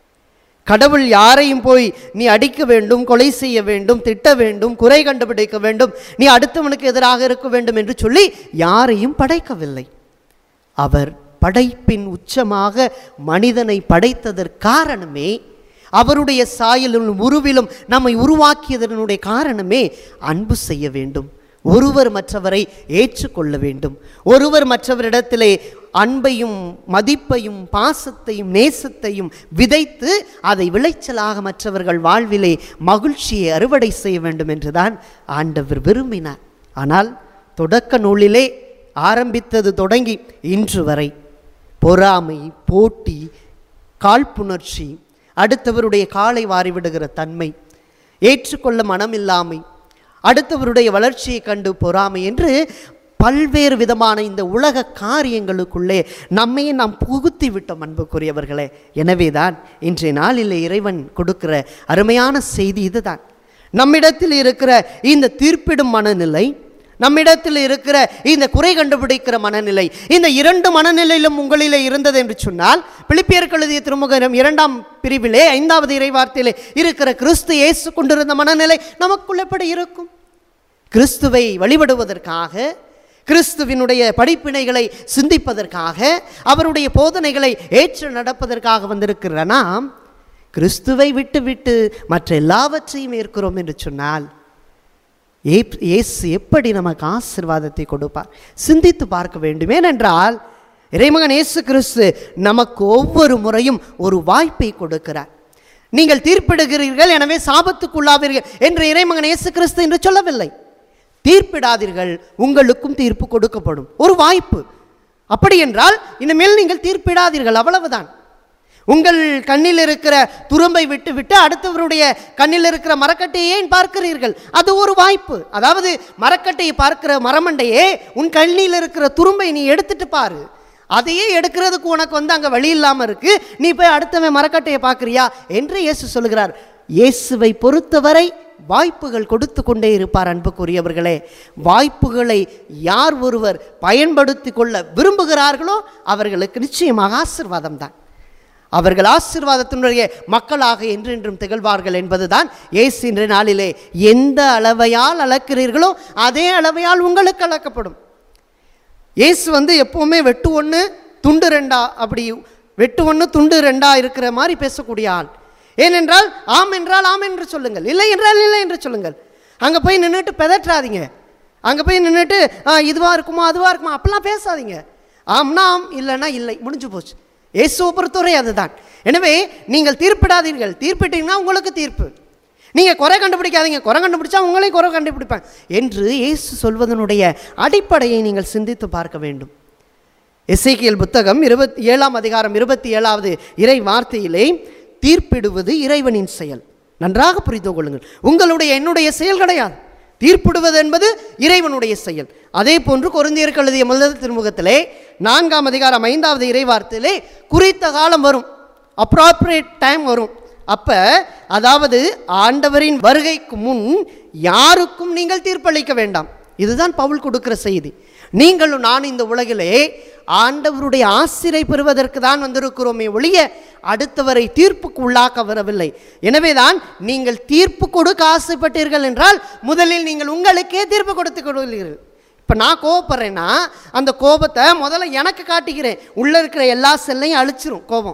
கடவுள் யாரையும் போய் நீ அடிக்க வேண்டும் கொலை செய்ய வேண்டும் திட்ட வேண்டும் குறை கண்டுபிடிக்க வேண்டும் நீ அடுத்தவனுக்கு எதிராக இருக்க வேண்டும் என்று சொல்லி யாரையும் படைக்கவில்லை அவர் படைப்பின் உச்சமாக மனிதனை படைத்ததற்கு காரணமே அவருடைய சாயலும் உருவிலும் நம்மை உருவாக்கியதனுடைய காரணமே அன்பு செய்ய வேண்டும் ஒருவர் மற்றவரை ஏற்றுக்கொள்ள வேண்டும் ஒருவர் மற்றவரிடத்திலே அன்பையும் மதிப்பையும் பாசத்தையும் நேசத்தையும் விதைத்து அதை விளைச்சலாக மற்றவர்கள் வாழ்விலே மகிழ்ச்சியை அறுவடை செய்ய வேண்டும் என்றுதான் ஆண்டவர் விரும்பினார் ஆனால் தொடக்க நூலிலே ஆரம்பித்தது தொடங்கி இன்று வரை பொறாமை போட்டி காழ்ப்புணர்ச்சி அடுத்தவருடைய காலை வாரிவிடுகிற தன்மை ஏற்றுக்கொள்ள மனமில்லாமை அடுத்தவருடைய வளர்ச்சியை கண்டு பொறாமை என்று பல்வேறு விதமான இந்த உலக காரியங்களுக்குள்ளே நம்மையே நாம் புகுத்தி விட்டோம் அன்புக்குரியவர்களே எனவேதான் இன்றைய நாளில் இறைவன் கொடுக்கிற அருமையான செய்தி இதுதான் நம்மிடத்தில் இருக்கிற இந்த தீர்ப்பிடும் மனநிலை நம்மிடத்தில் இருக்கிற இந்த குறை கண்டுபிடிக்கிற மனநிலை இந்த இரண்டு மனநிலையிலும் உங்களிலே இருந்தது என்று சொன்னால் பிலிப்பியர் எழுதிய திருமுகம் இரண்டாம் பிரிவிலே ஐந்தாவது இறைவார்த்தையிலே இருக்கிற கிறிஸ்து இயேசு கொண்டிருந்த மனநிலை நமக்குள் எப்படி இருக்கும் கிறிஸ்துவை வழிபடுவதற்காக கிறிஸ்துவினுடைய படிப்பினைகளை சிந்திப்பதற்காக அவருடைய போதனைகளை ஏற்று நடப்பதற்காக வந்திருக்கிற நாம் கிறிஸ்துவை விட்டு விட்டு மற்ற எல்லாவற்றையும் ஏற்கிறோம் என்று சொன்னால் ஏப் இயேசு எப்படி நமக்கு ஆசிர்வாதத்தை கொடுப்பார் சிந்தித்து பார்க்க வேண்டும் ஏனென்றால் இறைமகன் இயேசு கிறிஸ்து நமக்கு ஒவ்வொரு முறையும் ஒரு வாய்ப்பை கொடுக்கிறார் நீங்கள் தீர்ப்பிடுகிறீர்கள் எனவே சாபத்துக்குள்ளாவீர்கள் என்று இறைமகன் இயேசு கிறிஸ்து என்று சொல்லவில்லை தீர்ப்பிடாதீர்கள் உங்களுக்கும் தீர்ப்பு கொடுக்கப்படும் ஒரு வாய்ப்பு அப்படி என்றால் இனிமேல் நீங்கள் தீர்ப்பிடாதீர்கள் அவ்வளவுதான் உங்கள் கண்ணில் இருக்கிற துரும்பை விட்டு விட்டு அடுத்தவருடைய கண்ணில் இருக்கிற மரக்கட்டையை ஏன் பார்க்கிறீர்கள் அது ஒரு வாய்ப்பு அதாவது மரக்கட்டையை பார்க்கிற மரமண்டையே உன் கண்ணில் இருக்கிற துரும்பை நீ எடுத்துட்டு பாரு அதையே எடுக்கிறதுக்கு உனக்கு வந்து அங்கே வழி இல்லாமல் இருக்கு நீ போய் அடுத்தவன் மரக்கட்டையை பார்க்குறியா என்று இயேசு சொல்கிறார் இயேசுவை பொறுத்தவரை வாய்ப்புகள் கொடுத்து கொண்டே இருப்பார் அன்புக்குரியவர்களே வாய்ப்புகளை யார் ஒருவர் பயன்படுத்தி கொள்ள விரும்புகிறார்களோ அவர்களுக்கு நிச்சயமாக ஆசிர்வாதம் தான் அவர்கள் ஆசீர்வாதத்தினுடைய மக்களாக என்றென்றும் திகழ்வார்கள் என்பதுதான் இயேசு இன்ற நாளிலே எந்த அளவையால் அளக்கிறீர்களோ அதே அளவையால் உங்களுக்கு அளக்கப்படும் இயேசு வந்து எப்போவுமே வெட்டு ஒன்று துண்டு ரெண்டா அப்படி வெட்டு ஒன்று துண்டு ரெண்டா இருக்கிற மாதிரி பேசக்கூடிய ஆள் ஏனென்றால் ஆம் என்றால் ஆம் என்று சொல்லுங்கள் இல்லை என்றால் இல்லை என்று சொல்லுங்கள் அங்கே போய் நின்றுட்டு பெதற்றாதீங்க அங்கே போய் நின்றுட்டு இதுவாக இருக்குமா அதுவாக இருக்குமா அப்படிலாம் பேசாதீங்க ஆம்னா ஆம் இல்லைன்னா இல்லை முடிஞ்சு போச்சு இயேசுவை பொறுத்தவரை அதுதான் எனவே நீங்கள் தீர்ப்பிடாதீர்கள் தீர்ப்பிட்டீங்கன்னா உங்களுக்கு தீர்ப்பு நீங்கள் குறை கண்டுபிடிக்காதீங்க குறை கண்டுபிடிச்சா உங்களையும் குறை கண்டுபிடிப்பேன் என்று இயேசு சொல்வதனுடைய அடிப்படையை நீங்கள் சிந்தித்து பார்க்க வேண்டும் எசேக்கியல் புத்தகம் இருபத்தி ஏழாம் அதிகாரம் இருபத்தி ஏழாவது இறை வார்த்தையிலே தீர்ப்பிடுவது இறைவனின் செயல் நன்றாக புரிந்து கொள்ளுங்கள் உங்களுடைய என்னுடைய செயல் கிடையாது தீர்ப்பிடுவது என்பது இறைவனுடைய செயல் அதே போன்று கொருந்தியருக்கு எழுதிய முதல் திருமுகத்திலே நான்காம் அதிகாரம் ஐந்தாவது இறை வார்த்தையிலே குறித்த காலம் வரும் அப்ராப்ரியேட் டைம் வரும் அப்ப அதாவது ஆண்டவரின் வருகைக்கு முன் யாருக்கும் நீங்கள் தீர்ப்பளிக்க வேண்டாம் இதுதான் பவுல் கொடுக்கிற செய்தி நீங்களும் நான் இந்த உலகிலே ஆண்டவருடைய ஆசிரை பெறுவதற்கு தான் வந்திருக்கிறோமே ஒழிய அடுத்தவரை தீர்ப்புக்கு உள்ளாக்க வரவில்லை எனவேதான் நீங்கள் தீர்ப்பு கொடுக்க ஆசைப்பட்டீர்கள் என்றால் முதலில் நீங்கள் உங்களுக்கே தீர்ப்பு கொடுத்து கொள்வீர்கள் இப்போ நான் கோவப்படுறேன்னா அந்த கோபத்தை முதல்ல எனக்கு காட்டிக்கிறேன் உள்ளே இருக்கிற எல்லா செல்லையும் அழிச்சிரும் கோபம்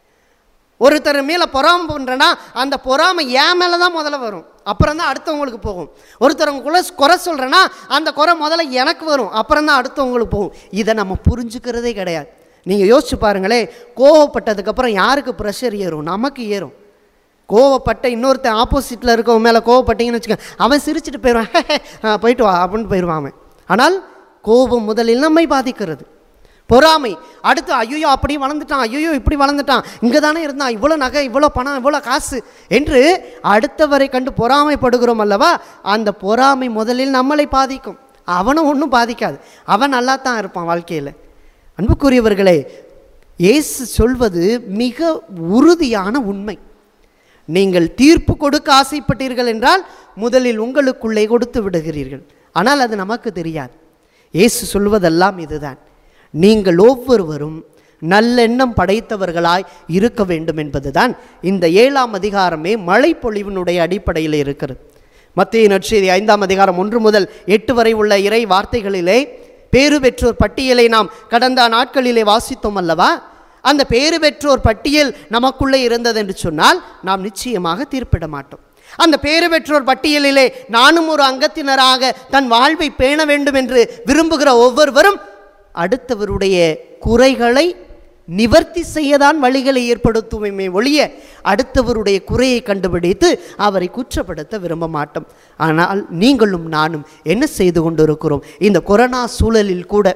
ஒருத்தர் மேலே பொறாமை பண்ணுறேன்னா அந்த பொறாமை என் மேலே தான் முதல்ல வரும் அப்புறம் தான் அடுத்தவங்களுக்கு போகும் ஒருத்தர் குறை குறை சொல்கிறேன்னா அந்த குறை முதல்ல எனக்கு வரும் அப்புறம் தான் அடுத்தவங்களுக்கு போகும் இதை நம்ம புரிஞ்சுக்கிறதே கிடையாது நீங்கள் யோசிச்சு பாருங்களேன் கோவப்பட்டதுக்கப்புறம் யாருக்கு ப்ரெஷர் ஏறும் நமக்கு ஏறும் கோவப்பட்ட இன்னொருத்தன் ஆப்போசிட்டில் இருக்கவன் மேலே கோவப்பட்டீங்கன்னு வச்சுக்கோங்க அவன் சிரிச்சிட்டு போயிடுவான் "ஆ, போயிட்டு வா அப்படின்னு போயிடுவான் அவன் ஆனால் கோபம் முதலில் நம்மை பாதிக்கிறது பொறாமை அடுத்து ஐயோ அப்படி வளர்ந்துட்டான் ஐயோ இப்படி வளர்ந்துட்டான் இங்கே தானே இருந்தான் இவ்வளோ நகை இவ்வளோ பணம் இவ்வளோ காசு என்று அடுத்தவரை கண்டு பொறாமைப்படுகிறோம் அல்லவா அந்த பொறாமை முதலில் நம்மளை பாதிக்கும் அவனை ஒன்றும் பாதிக்காது அவன் நல்லா தான் இருப்பான் வாழ்க்கையில் அன்புக்குரியவர்களே இயேசு சொல்வது மிக உறுதியான உண்மை நீங்கள் தீர்ப்பு கொடுக்க ஆசைப்பட்டீர்கள் என்றால் முதலில் உங்களுக்குள்ளே கொடுத்து விடுகிறீர்கள் ஆனால் அது நமக்கு தெரியாது இயேசு சொல்வதெல்லாம் இதுதான் நீங்கள் ஒவ்வொருவரும் நல்லெண்ணம் படைத்தவர்களாய் இருக்க வேண்டும் என்பதுதான் இந்த ஏழாம் அதிகாரமே மழை பொழிவினுடைய அடிப்படையில் இருக்கிறது மத்திய நற்செய்தி ஐந்தாம் அதிகாரம் ஒன்று முதல் எட்டு வரை உள்ள இறை வார்த்தைகளிலே பேறு பெற்றோர் பட்டியலை நாம் கடந்த நாட்களிலே வாசித்தோம் அல்லவா அந்த பேறு பெற்றோர் பட்டியல் நமக்குள்ளே இருந்தது என்று சொன்னால் நாம் நிச்சயமாக தீர்ப்பிட மாட்டோம் அந்த பேறு பெற்றோர் பட்டியலிலே நானும் ஒரு அங்கத்தினராக தன் வாழ்வை பேண வேண்டும் என்று விரும்புகிற ஒவ்வொருவரும் அடுத்தவருடைய குறைகளை நிவர்த்தி செய்யதான் வழிகளை ஏற்படுத்துவோமே ஒழிய அடுத்தவருடைய குறையை கண்டுபிடித்து அவரை குற்றப்படுத்த விரும்ப மாட்டோம் ஆனால் நீங்களும் நானும் என்ன செய்து கொண்டிருக்கிறோம் இந்த கொரோனா சூழலில் கூட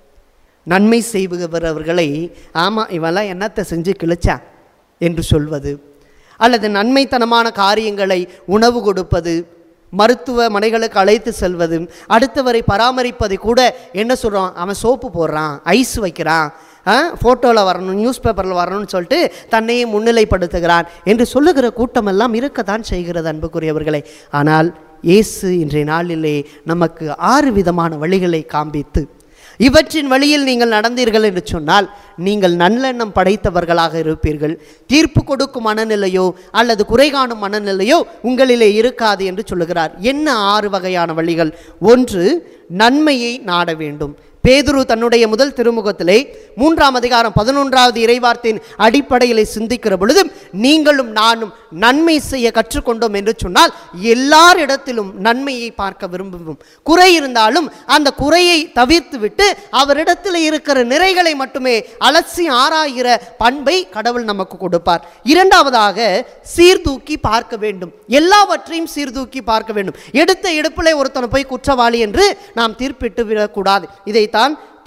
நன்மை செய்பவரவர்களை ஆமாம் இவெல்லாம் என்னத்தை செஞ்சு கிழிச்சா என்று சொல்வது அல்லது நன்மைத்தனமான காரியங்களை உணவு கொடுப்பது மருத்துவமனைகளுக்கு அழைத்து செல்வது அடுத்தவரை பராமரிப்பதை கூட என்ன சொல்கிறோம் அவன் சோப்பு போடுறான் ஐஸ் வைக்கிறான் ஃபோட்டோவில் வரணும் நியூஸ் பேப்பரில் வரணும்னு சொல்லிட்டு தன்னையே முன்னிலைப்படுத்துகிறான் என்று சொல்லுகிற கூட்டமெல்லாம் இருக்கத்தான் செய்கிறது அன்புக்குரியவர்களே ஆனால் இயேசு இன்றைய நாளிலே நமக்கு ஆறு விதமான வழிகளை காண்பித்து இவற்றின் வழியில் நீங்கள் நடந்தீர்கள் என்று சொன்னால் நீங்கள் நல்லெண்ணம் படைத்தவர்களாக இருப்பீர்கள் தீர்ப்பு கொடுக்கும் மனநிலையோ அல்லது குறை காணும் மனநிலையோ உங்களிலே இருக்காது என்று சொல்லுகிறார் என்ன ஆறு வகையான வழிகள் ஒன்று நன்மையை நாட வேண்டும் பேதுரு தன்னுடைய முதல் திருமுகத்திலே மூன்றாம் அதிகாரம் பதினொன்றாவது இறைவார்த்தையின் அடிப்படையிலே சிந்திக்கிற பொழுது நீங்களும் நானும் நன்மை செய்ய கற்றுக்கொண்டோம் என்று சொன்னால் எல்லாரிடத்திலும் நன்மையை பார்க்க விரும்புவோம் குறை இருந்தாலும் அந்த குறையை தவிர்த்து விட்டு அவரிடத்தில் இருக்கிற நிறைகளை மட்டுமே அலசி ஆராய்கிற பண்பை கடவுள் நமக்கு கொடுப்பார் இரண்டாவதாக சீர்தூக்கி பார்க்க வேண்டும் எல்லாவற்றையும் சீர்தூக்கி பார்க்க வேண்டும் எடுத்த எடுப்பிலே ஒருத்தனை போய் குற்றவாளி என்று நாம் தீர்ப்பிட்டு விடக்கூடாது இதைத்தான்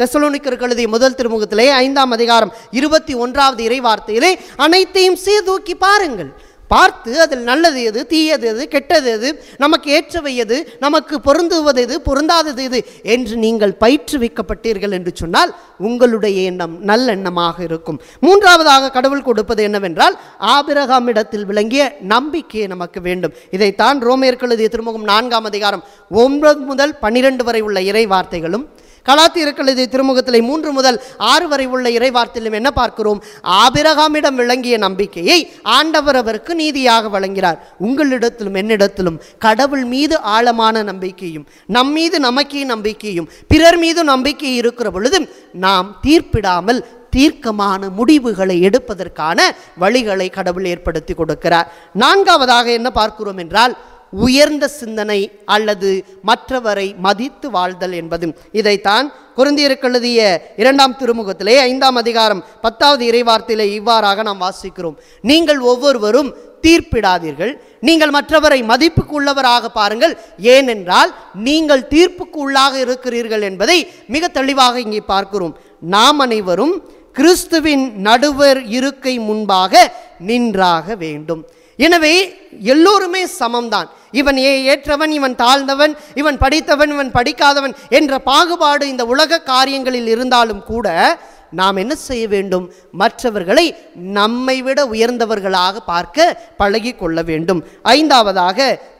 தெசலோனிக்கருக்கு எழுதிய முதல் திருமுகத்திலே ஐந்தாம் அதிகாரம் இருபத்தி ஒன்றாவது இறை வார்த்தையிலே அனைத்தையும் சீர்தூக்கி பாருங்கள் பார்த்து அதில் நல்லது எது தீயது எது கெட்டது எது நமக்கு ஏற்றவை எது நமக்கு பொருந்துவது எது பொருந்தாதது எது என்று நீங்கள் பயிற்றுவிக்கப்பட்டீர்கள் என்று சொன்னால் உங்களுடைய எண்ணம் நல்லெண்ணமாக இருக்கும் மூன்றாவதாக கடவுள் கொடுப்பது என்னவென்றால் ஆபிரகாமிடத்தில் விளங்கிய நம்பிக்கை நமக்கு வேண்டும் இதைத்தான் ரோமேற்கு எழுதிய திருமுகம் நான்காம் அதிகாரம் ஒன்பது முதல் பன்னிரண்டு வரை உள்ள இறை வார்த்தைகளும் கலாத்தியர்கள் எழுதிய திருமுகத்திலே மூன்று முதல் ஆறு வரை உள்ள இறைவார்த்தையிலும் என்ன பார்க்கிறோம் ஆபிரகாமிடம் விளங்கிய நம்பிக்கையை ஆண்டவர் அவருக்கு நீதியாக வழங்கிறார் உங்களிடத்திலும் என்னிடத்திலும் கடவுள் மீது ஆழமான நம்பிக்கையும் நம் மீது நமக்கே நம்பிக்கையும் பிறர் மீது நம்பிக்கை இருக்கிற பொழுது நாம் தீர்ப்பிடாமல் தீர்க்கமான முடிவுகளை எடுப்பதற்கான வழிகளை கடவுள் ஏற்படுத்தி கொடுக்கிறார் நான்காவதாக என்ன பார்க்கிறோம் என்றால் உயர்ந்த சிந்தனை அல்லது மற்றவரை மதித்து வாழ்தல் என்பது இதைத்தான் குருந்தியருக்கு எழுதிய இரண்டாம் திருமுகத்திலே ஐந்தாம் அதிகாரம் பத்தாவது இறைவார்த்தையிலே இவ்வாறாக நாம் வாசிக்கிறோம் நீங்கள் ஒவ்வொருவரும் தீர்ப்பிடாதீர்கள் நீங்கள் மற்றவரை மதிப்புக்கு உள்ளவராக பாருங்கள் ஏனென்றால் நீங்கள் தீர்ப்புக்கு உள்ளாக இருக்கிறீர்கள் என்பதை மிக தெளிவாக இங்கே பார்க்கிறோம் நாம் அனைவரும் கிறிஸ்துவின் நடுவர் இருக்கை முன்பாக நின்றாக வேண்டும் எனவே எல்லோருமே சமம்தான் இவன் ஏ ஏற்றவன் இவன் தாழ்ந்தவன் இவன் படித்தவன் இவன் படிக்காதவன் என்ற பாகுபாடு இந்த உலக காரியங்களில் இருந்தாலும் கூட நாம் என்ன செய்ய வேண்டும் மற்றவர்களை நம்மை விட உயர்ந்தவர்களாக பார்க்க பழகி கொள்ள வேண்டும் ஐந்தாவதாக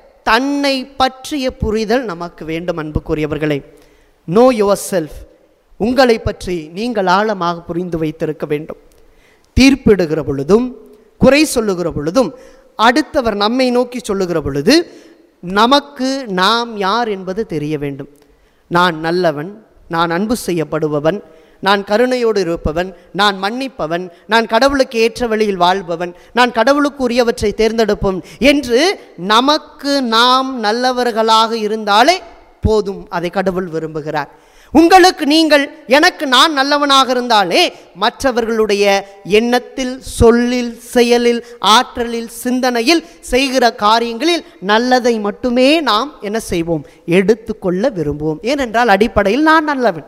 தன்னை பற்றிய புரிதல் நமக்கு வேண்டும் அன்புக்குரியவர்களே நோ யுவர் செல்ஃப் உங்களை பற்றி நீங்கள் ஆழமாக புரிந்து வைத்திருக்க வேண்டும் தீர்ப்பிடுகிற பொழுதும் குறை சொல்லுகிற பொழுதும் அடுத்தவர் நம்மை நோக்கி சொல்லுகிற பொழுது நமக்கு நாம் யார் என்பது தெரிய வேண்டும் நான் நல்லவன் நான் அன்பு செய்யப்படுபவன் நான் கருணையோடு இருப்பவன் நான் மன்னிப்பவன் நான் கடவுளுக்கு ஏற்ற வழியில் வாழ்பவன் நான் கடவுளுக்கு உரியவற்றை தேர்ந்தெடுப்பவன் என்று நமக்கு நாம் நல்லவர்களாக இருந்தாலே போதும் அதை கடவுள் விரும்புகிறார் உங்களுக்கு நீங்கள் எனக்கு நான் நல்லவனாக இருந்தாலே மற்றவர்களுடைய எண்ணத்தில் சொல்லில் செயலில் ஆற்றலில் சிந்தனையில் செய்கிற காரியங்களில் நல்லதை மட்டுமே நாம் என்ன செய்வோம் எடுத்துக்கொள்ள விரும்புவோம் ஏனென்றால் அடிப்படையில் நான் நல்லவன்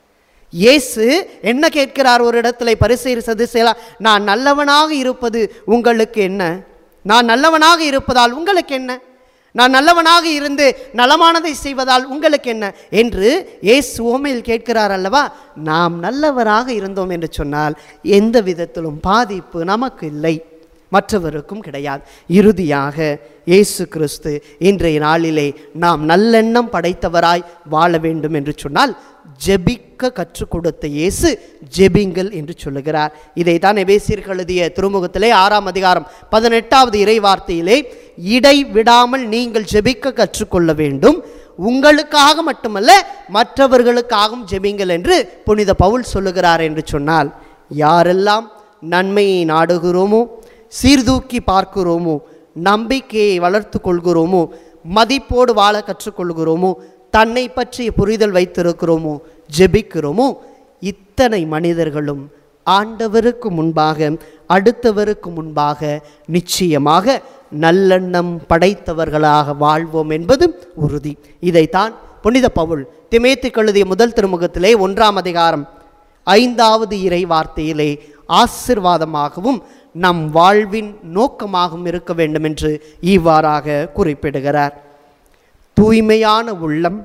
இயேசு என்ன கேட்கிறார் ஒரு இடத்துல பரிசெயர் சதுசேலா நான் நல்லவனாக இருப்பது உங்களுக்கு என்ன நான் நல்லவனாக இருப்பதால் உங்களுக்கு என்ன நான் நல்லவனாக இருந்து நலமானதை செய்வதால் உங்களுக்கு என்ன என்று இயேசு ஓமையில் கேட்கிறார் அல்லவா நாம் நல்லவராக இருந்தோம் என்று சொன்னால் எந்த விதத்திலும் பாதிப்பு நமக்கு இல்லை மற்றவருக்கும் கிடையாது இறுதியாக இயேசு கிறிஸ்து இன்றைய நாளிலே நாம் நல்லெண்ணம் படைத்தவராய் வாழ வேண்டும் என்று சொன்னால் ஜெபிக்க கற்றுக் கொடுத்த இயேசு ஜெபிங்கள் என்று சொல்லுகிறார் இதை தான் எபேசியர்கள் எழுதிய திருமுகத்திலே ஆறாம் அதிகாரம் பதினெட்டாவது இறை வார்த்தையிலே இடை விடாமல் நீங்கள் ஜெபிக்க கற்றுக்கொள்ள வேண்டும் உங்களுக்காக மட்டுமல்ல மற்றவர்களுக்காகவும் ஜெபிங்கள் என்று புனித பவுல் சொல்லுகிறார் என்று சொன்னால் யாரெல்லாம் நன்மையை நாடுகிறோமோ சீர்தூக்கி பார்க்கிறோமோ நம்பிக்கையை வளர்த்து கொள்கிறோமோ மதிப்போடு வாழ கற்றுக்கொள்கிறோமோ தன்னை பற்றிய புரிதல் வைத்திருக்கிறோமோ ஜெபிக்கிறோமோ இத்தனை மனிதர்களும் ஆண்டவருக்கு முன்பாக அடுத்தவருக்கு முன்பாக நிச்சயமாக நல்லெண்ணம் படைத்தவர்களாக வாழ்வோம் என்பது உறுதி இதைத்தான் புனித பவுல் திமேத்து கழுதிய முதல் திருமுகத்திலே ஒன்றாம் அதிகாரம் ஐந்தாவது இறை வார்த்தையிலே ஆசிர்வாதமாகவும் நம் வாழ்வின் நோக்கமாகவும் இருக்க வேண்டும் என்று இவ்வாறாக குறிப்பிடுகிறார் தூய்மையான உள்ளம்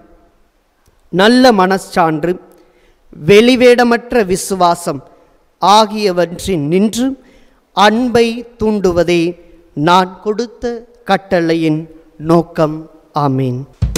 நல்ல மனச்சான்று வெளிவேடமற்ற விசுவாசம் ஆகியவற்றின் நின்று அன்பை தூண்டுவதே நான் கொடுத்த கட்டளையின் நோக்கம் ஆமீன்